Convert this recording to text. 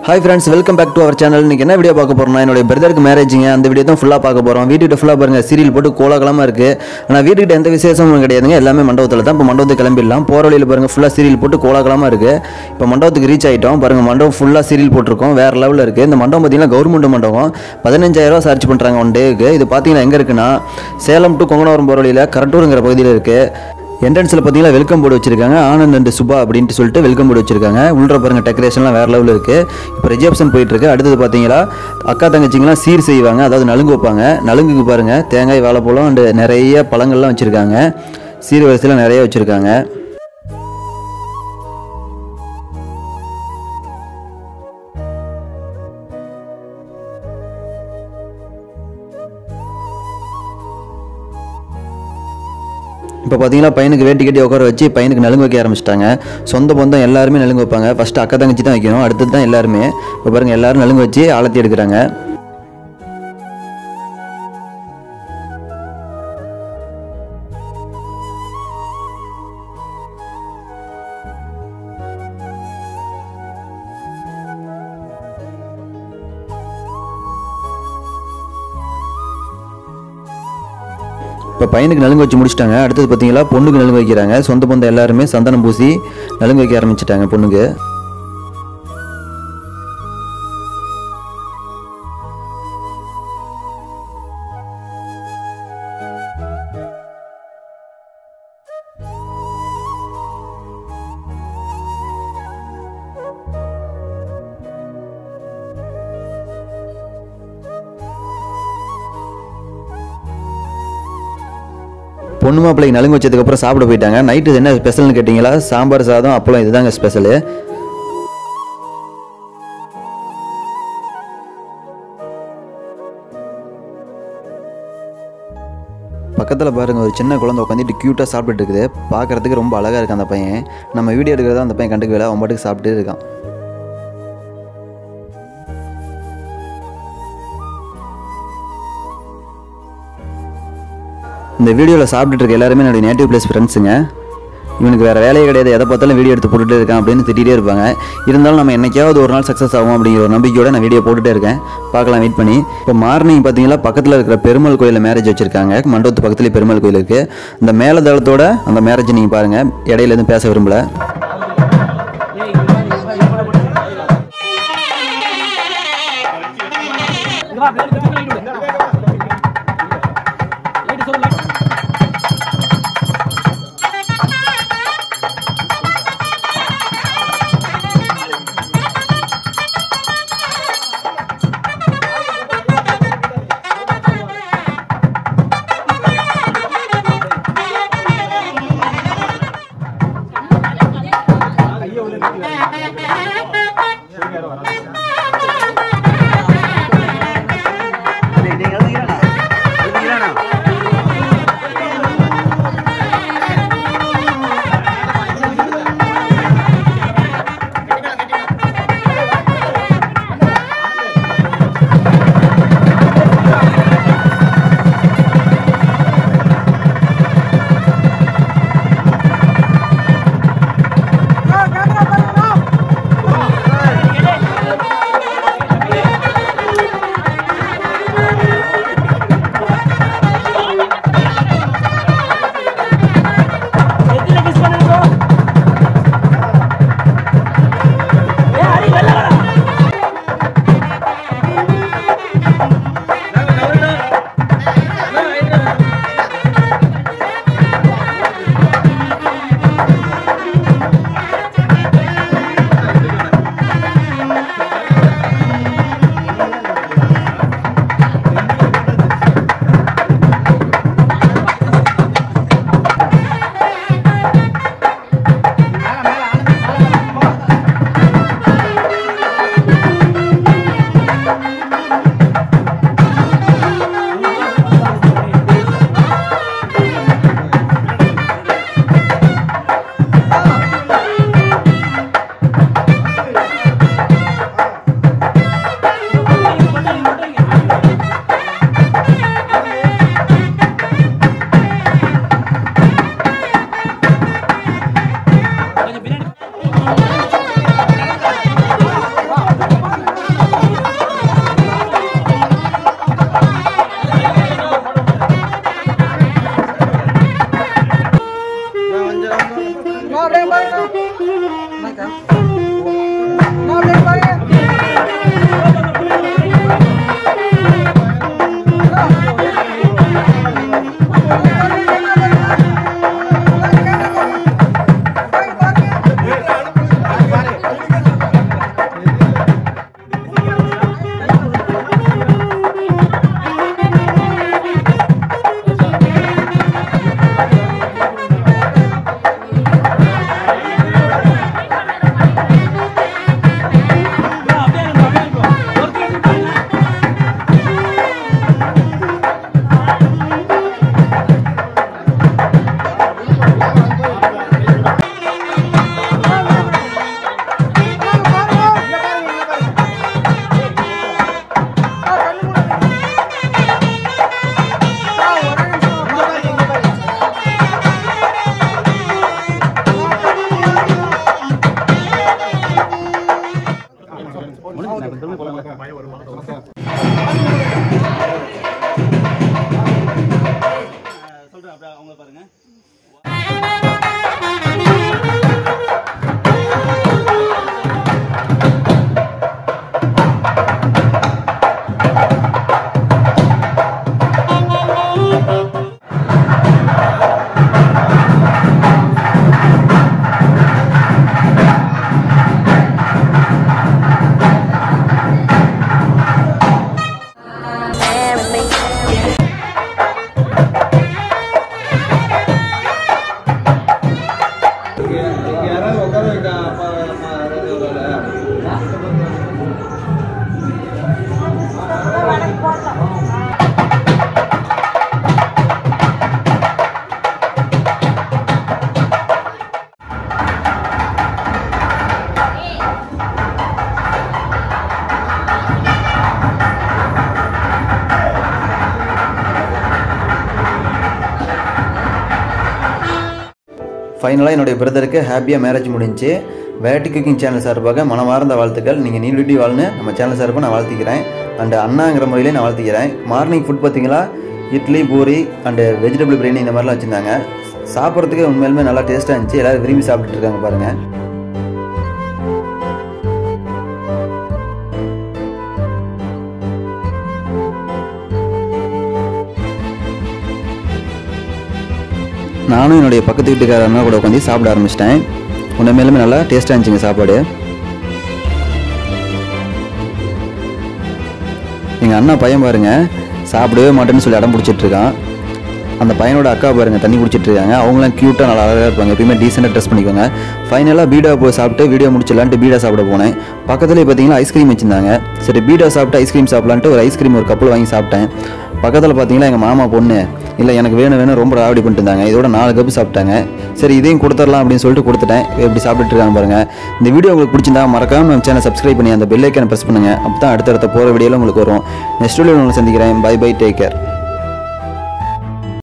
hi friends welcome back to our channel இன்னைக்கு என்ன video பார்க்க போறோம்னா என்னுடைய பிரதருக்கு மேரேஜிங்க அந்த வீடியோ தான் ஃபுல்லாக பார்க்க போகிறோம் வீட்டுக்கிட்ட ஃபுல்லாக பாருங்க சீரியல் போட்டு கோலாகலமாக இருக்குது ஆனால் வீட்டுக்கிட்ட எந்த விசேஷமும் கிடையாதுங்க எல்லாமே மண்டபத்தில் தான் இப்போ மண்டபத்துக்கு கிளம்பிடலாம் போகிற வழியில் பாருங்க ஃபுல்லாக சீரியல் போட்டு கோலாகலமாக இருக்குது இப்போ மண்டபத்துக்கு ரீச் ஆகிட்டோம் பாருங்க மண்டபம் ஃபுல்லாக சீரியல் போட்டிருக்கோம் வேறு லெவலில் இருக்குது இந்த மண்டபம் பார்த்தீங்கன்னா கவர்மெண்ட் மண்டபம் பதினஞ்சாயிரரூவா சார்ஜ் பண்ணுறாங்க ஒன் டேக்கு இது பார்த்தீங்கன்னா எங்கே இருக்குன்னா சேலம் டு கொங்கனவரம் போகிற வழியில் கரட்டூருங்கிற பகுதியில் இருக்குது என்ட்ரன்ஸில் பார்த்தீங்கன்னா வெல்கம் போர்டு வச்சிருக்காங்க ஆனந்த் அண்ட் சுபா அப்படின்ட்டு சொல்லிட்டு வெல்கம் போர்டு வச்சிருக்காங்க உள்ள பாருங்க டெக்கரேஷன்லாம் வேற லெவலில் இருக்கு இப்போ ரிசப்ஷன் போயிட்டு இருக்கு அடுத்தது பார்த்தீங்களா அக்கா தங்கச்சிங்கலாம் சீர் செய்வாங்க அதாவது நலுங்கு வைப்பாங்க நலுங்குக்கு பாருங்க தேங்காய் வாழைப்பழம் அண்ட் நிறைய பழங்கள்லாம் வச்சிருக்காங்க சீர் வரிசையில் நிறைய வச்சிருக்காங்க இப்போ பார்த்தீங்கன்னா பையனுக்கு வேட்டி கட்டி உட்கார வச்சு பையனுக்கு நலுங்கு வைக்க ஆரம்பிச்சிட்டாங்க சொந்த பந்தம் எல்லாருமே நலுங்கு வைப்பாங்க ஃபஸ்ட்டு அக்கா தங்கச்சி தான் வைக்கணும் அடுத்தது தான் எல்லாருமே இப்போ பாருங்கள் எல்லாரும் நலுங்கு வச்சு ஆழத்தி எடுக்கிறாங்க இப்போ பையனுக்கு நலுங்கு வச்சு முடிச்சிட்டாங்க அடுத்தது பார்த்தீங்களா பொண்ணுக்கு நலுங்கு வைக்கிறாங்க சொந்த பந்தம் எல்லாருமே சந்தனம் பூசி நலுங்கு வைக்க ஆரம்பிச்சிட்டாங்க பொண்ணுக்கு பொண்ணு மாப்பிள்ளைக்கு நலுங்கு வச்சதுக்கப்புறம் சாப்பிட போயிட்டாங்க நைட்டு என்ன ஸ்பெஷல்னு கேட்டிங்களா சாம்பார் சாதம் அப்பளம் இதுதாங்க ஸ்பெஷலு பக்கத்தில் பாருங்க ஒரு சின்ன குழந்தை உட்காந்துட்டு க்யூட்டாக சாப்பிட்டுட்டு இருக்குது பார்க்கறதுக்கு ரொம்ப அழகாக இருக்கு அந்த பையன் நம்ம வீடியோ எடுக்கிறதா அந்த பையன் கண்டுக்கல அவன் பாட்டுக்கு சாப்பிட்டே இருக்கான் இந்த வீடியோவில் சாப்பிட்டுட்டு இருக்க எல்லாருமே என்னுடைய நேட்டிவ் பிளேஸ் ஃப்ரெண்ட்ஸுங்க இவனுக்கு வேறு வேலையே கிடையாது எதை பார்த்தாலும் வீடியோ எடுத்து போட்டுட்டே இருக்கான் அப்படின்னு திட்டிகிட்டே இருப்பாங்க இருந்தாலும் நம்ம என்னைக்காவது ஒரு நாள் சக்ஸஸ் ஆகும் அப்படிங்கிற ஒரு நம்பிக்கையோட நான் வீடியோ போட்டுட்டே இருக்கேன் பார்க்கலாம் வெயிட் பண்ணி இப்போ மார்னிங் பார்த்தீங்கன்னா பக்கத்தில் இருக்கிற பெருமாள் கோயிலில் மேரேஜ் வச்சிருக்காங்க மண்டபத்து பக்கத்துலேயே பெருமாள் கோயில் இருக்குது இந்த மேலதளத்தோட அந்த மேரேஜ் நீங்கள் பாருங்கள் இடையில எதுவும் பேச விரும்பல ஃபைனலாக என்னுடைய பிரதருக்கு ஹாப்பியாக மேரேஜ் முடிஞ்சு வேட்டி குக்கிங் சேனல் சார்பாக மனமார்ந்த வாழ்த்துக்கள் நீங்கள் நீடிட்டி வாழ்னு நம்ம சேனல் சார்பாக நான் வாழ்த்திக்கிறேன் அண்டு அண்ணாங்கிற முறையிலே நான் வாழ்த்திக்கிறேன் மார்னிங் ஃபுட் பார்த்தீங்களா இட்லி பூரி அண்டு வெஜிடபிள் பிரியாணி இந்த மாதிரிலாம் வச்சுருந்தாங்க சாப்பிட்றதுக்கு உண்மையிலுமே நல்லா டேஸ்ட்டாக இருந்துச்சு எல்லோரும் விரும்பி சாப்பிட்டுட்டு இருக்காங்க பாருங்கள் நானும் என்னுடைய பக்கத்து வீட்டுக்கார அண்ணா கூட உட்காந்து சாப்பிட ஆரம்பிச்சிட்டேன் உண்மையிலுமே நல்லா டேஸ்ட்டாக இருந்துச்சுங்க சாப்பாடு எங்கள் அண்ணா பையன் பாருங்க சாப்பிடவே மாட்டேன்னு சொல்லி அடம் பிடிச்சிட்டு இருக்கான் அந்த பையனோட அக்கா பாருங்க தண்ணி குடிச்சிட்டு இருக்காங்க அவங்களாம் க்யூட்டாக நல்லா அழகாக இருப்பாங்க எப்பயுமே டீசெண்டாக ட்ரெஸ் பண்ணிக்கோங்க ஃபைனலாக பீடா போய் சாப்பிட்டு வீடியோ முடிச்சிடலான்ட்டு பீடா சாப்பிட போனேன் பக்கத்துலேயே பார்த்தீங்கன்னா ஐஸ்கிரீம் வச்சிருந்தாங்க சரி பீடா சாப்பிட்டு ஐஸ்கிரீம் சாப்பிடலான்ட்டு ஒரு ஐஸ்கிரீம் ஒரு கப்பில் வாங்கி சாப்பிட்டேன் பக்கத்தில் பார்த்தீங்கன்னா எங்கள் மாமா பொண்ணு இல்லை எனக்கு வேணும் வேணும் ரொம்ப ராவடி பண்ணிட்டு இருந்தாங்க இதோட நாலு கப்பு சாப்பிட்டாங்க சரி இதையும் கொடுத்துடலாம் அப்படின்னு சொல்லிட்டு கொடுத்துட்டேன் எப்படி சாப்பிட்டுட்டு இருக்காங்க பாருங்க இந்த வீடியோ உங்களுக்கு பிடிச்சிருந்தா மறக்காம நம்ம சேனல் சப்ஸ்கிரைப் பண்ணி அந்த பெல் ஐக்கனை ப்ரெஸ் பண்ணுங்க அப்போ தான் அடுத்தடுத்த போகிற வீடியோவில் உங்களுக்கு வரும் நெக்ஸ்ட் வீடியோ உங்களுக்கு சந்திக்கிறேன் பை பை டேக் கேர்